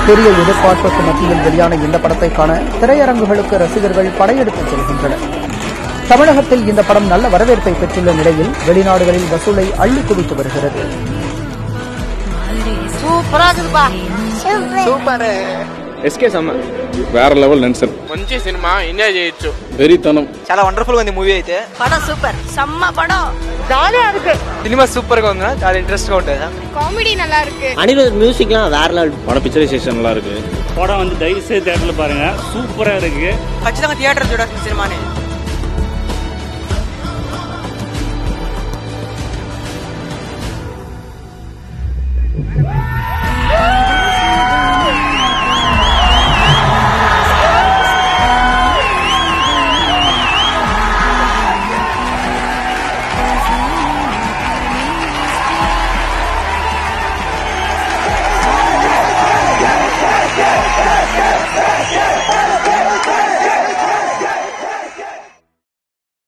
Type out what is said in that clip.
பெரிய எதிர்பார்ப்புக்கு மத்தியில் வெளியான இந்த படத்தை காண திரையரங்குகளுக்கு ரசிகர்கள் படையெடுத்து செல்கின்றனர் தமிழகத்தில் இந்த படம் நல்ல வரவேற்பை பெற்றுள்ள நிலையில் வெளிநாடுகளில் வசூலை அள்ளி குவித்து வருகிறது சூப்பரா இருக்குதுப்பா సూపర్ ఎస్కే సమ్మ వేరే లెవెల్ నెన్సన్ మంచి సినిమా ఎంజాయ్ చేయొచ్చు వెరితనం చాలా వండర్ఫుల్ గా ఉంది మూవీ అయితే படம் சூப்பர் செம்ம படம் ஜாலியா இருக்கு సినిమా సూపర్ గా ఉంది చాలా ఇంట్రెస్ట్ గా ఉంటుంది காமெடி நல்லா இருக்கு அனிருத் மியூசிக்லாம் வேற லெவல் பட பிக்சரைசேஷன் நல்லா இருக்கு படம் வந்து தயவு செய்து தேட்டரில் பாருங்க சூப்பராக இருக்கு ఖచ్చితంగా థియేటర్ చూడాల్సిన సినిమానే